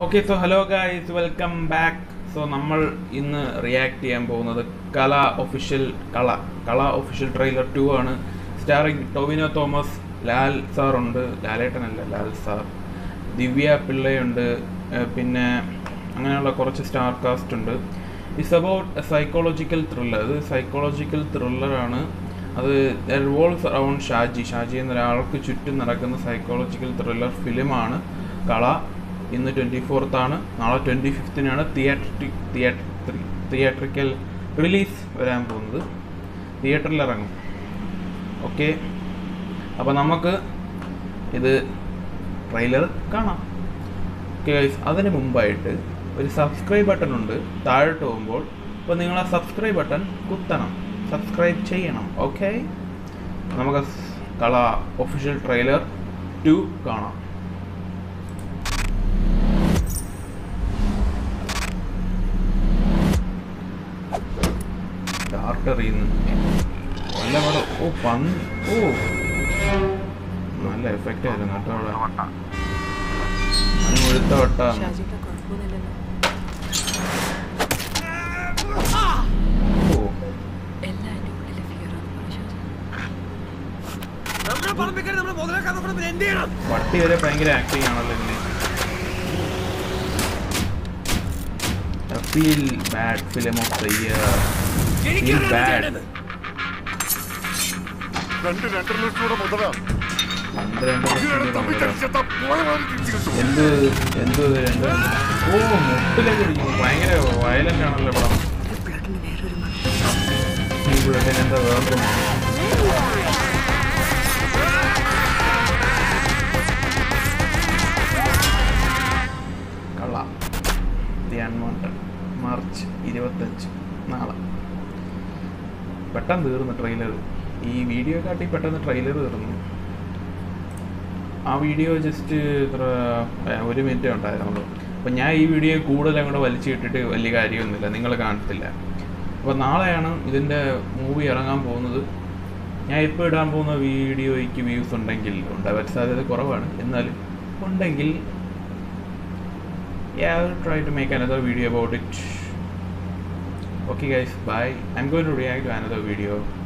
Okay so hello guys welcome back so നമ്മൾ ഇന്ന് react ചെയ്യാൻ പോകുന്നത് Kala official Kala Kala official trailer two ആണ് സ്റ്റാറിങ് ടൊവിനോ തോമസ് ലാൽ സാർ ഉണ്ട് ലാലേട്ടനല്ല ലാൽ സാർ ദിവ്യ പിള്ളയുണ്ട് ഏഹ് പിന്നെ അങ്ങനെയുള്ള കുറച്ച് സ്റ്റാർ കാസ്റ്റ് ഉണ്ട് it's about a psychological thriller ഇത് സൈക്കോളജിക്കൽ ത്രില്ലറാണ് അത് റിവോൾവ്സ് അറൗണ്ട് ഷാജി ഷാജി എന്ന ഒരാൾക്ക് ചുറ്റും നടക്കുന്ന സൈക്കോളജിക്കൽ ത്രില്ലർ ഫിലിമാണ് കള ഇന്ന് ട്വൻറ്റി ഫോർത്താണ് നാളെ ട്വൻറ്റി ഫിഫ്തിനാണ് തിയേറ്ററി തിയേറ്ററി തിയേറ്ററിക്കൽ റിലീസ് വരാൻ പോകുന്നത് തിയേറ്ററിൽ ഇറങ്ങും ഓക്കെ അപ്പോൾ നമുക്ക് ഇത് ട്രെയിലർ കാണാം ഓക്കെ ഗൈസ് അതിന് മുമ്പായിട്ട് ഒരു സബ്സ്ക്രൈബ് ബട്ടൺ ഉണ്ട് താഴോട്ട് പോകുമ്പോൾ അപ്പോൾ നിങ്ങൾ ആ സബ്സ്ക്രൈബ് ബട്ടൺ കുത്തണം സബ്സ്ക്രൈബ് ചെയ്യണം ഓക്കെ നമുക്ക് കള ഒഫീഷ്യൽ ട്രെയിലർ ടു കാണാം ഡാർട്ടറിയുന്നു നല്ല പടം ഓ പന്ത് ഓ നല്ല എഫക്റ്റ് ആയിരുന്നു കേട്ടോ അവിടെ അത് മുഴുത്ത വട്ടാണ് ഷാജിക്ക് കുഴപ്പമൊന്നുമില്ലല്ലോ ഓ എല്ലാം എൻ്റെ ഉള്ളിലെ ഫിയറാന്ന് പറഞ്ഞു ഷാജി നമ്മളെ പറമ്പിക്കാൻ നമ്മളെ മുതലാക്കാൻ നോക്കണം എന്ത് ചെയ്യണം പട്ടി വരെ ഭയങ്കര ആക്ടിങ് ആണല്ലോ ഇതിന് feel bad film of the year feel bad രണ്ട് രണ്ടര ലക്ഷം രൂപ മുതലാ പന്ത്രണ്ട് ഇതിനാണ് ലക്ഷം തമ്മിൽ രൂപ തടിച്ചെത്താ പോയ മാതിരി തിരിച്ചു കിട്ടും എന്ത് എന്ത് ഇത് രണ്ട് ഓ മുട്ടിലൊക്കെ ഇടിക്കുന്നു ഭയങ്കര വയലന്റ് ആണല്ലോ പടം ബ്ലഡിന് വേറൊരു മണം ഈ ബ്ലഡിന് എന്താ വേറൊരു കള്ള ദി അൺവാണ്ടഡ് മാർച്ച് ഇരുപത്തഞ്ച് നാളെ പെട്ടെന്ന് തീർന്നു ട്രെയിലർ ഈ വീഡിയോ കാട്ടി പെട്ടെന്ന് ട്രെയിലർ തീർന്നു ആ വീഡിയോ ജസ്റ്റ് ഇത്ര ഏ, ഒരു മിനിറ്റ് ഉണ്ടായിരുന്നുള്ളൂ അപ്പം ഞാൻ ഈ വീഡിയോ കൂടുതൽ അങ്ങോട്ട് വലിച്ചു കിട്ടിട്ട് വലിയ കാര്യമൊന്നുമില്ല നിങ്ങൾ കാണത്തില്ല അപ്പോൾ നാളെയാണ് ഇതിൻ്റെ മൂവി ഇറങ്ങാൻ പോകുന്നത് ഞാൻ ഇപ്പോൾ ഇടാൻ പോകുന്ന വീഡിയോയ്ക്ക് വ്യൂസ് ഉണ്ടെങ്കിൽ ഉണ്ടാവാൻ സാധ്യത കുറവാണ് എന്നാലും ഉണ്ടെങ്കിൽ yeah, I'll try to make another video about it. Okay, guys, bye. I'm going to react to another video.